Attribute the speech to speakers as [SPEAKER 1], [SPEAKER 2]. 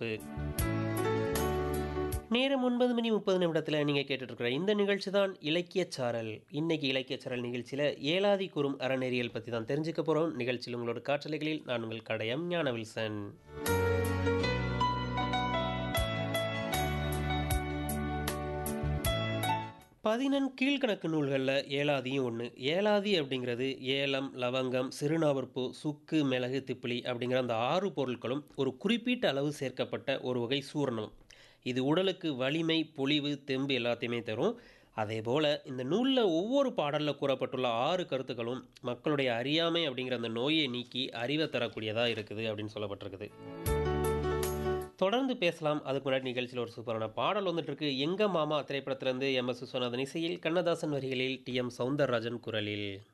[SPEAKER 1] சிறப்பு நேரம் ஒன்பது மணி முப்பது நிமிடத்தில் நீங்கள் கேட்டுட்ருக்கிற இந்த நிகழ்ச்சி தான் இலக்கியச் சாரல் இன்னைக்கு இலக்கியச் சாரல் நிகழ்ச்சியில் ஏலாதி குறும் அறநெறியல் பற்றி தான் தெரிஞ்சுக்க போகிறோம் நிகழ்ச்சியில் உங்களோட காற்றலைகளில் நான் உங்கள் கடையம் ஞானவில்சன் பதினெண் கீழ்கணக்கு நூல்களில் ஏலாதியும் ஒன்று ஏலாதி அப்படிங்கிறது ஏலம் லவங்கம் சிறுநாவற்பூ சுக்கு மிளகு திப்பிலி அப்படிங்கிற அந்த ஆறு பொருட்களும் ஒரு குறிப்பிட்ட அளவு சேர்க்கப்பட்ட ஒரு வகை சூரணம் இது உடலுக்கு வலிமை பொலிவு தெம்பு எல்லாத்தையுமே தரும் அதே போல் இந்த நூலில் ஒவ்வொரு பாடலில் கூறப்பட்டுள்ள ஆறு கருத்துக்களும் மக்களுடைய அறியாமை அப்படிங்கிற அந்த நோயை நீக்கி அறிவை தரக்கூடியதாக இருக்குது அப்படின்னு சொல்லப்பட்டிருக்குது தொடர்ந்து பேசலாம் அதுக்கு முன்னாடி நிகழ்ச்சியில் ஒரு சூப்பரான பாடல் வந்துட்டு இருக்கு எங்க மாமா திரைப்படத்திலிருந்து எம் எஸ் விஸ்வநாதன் இசையில் கண்ணதாசன் வரிகளில் டி எம் சவுந்தரராஜன் குரலில்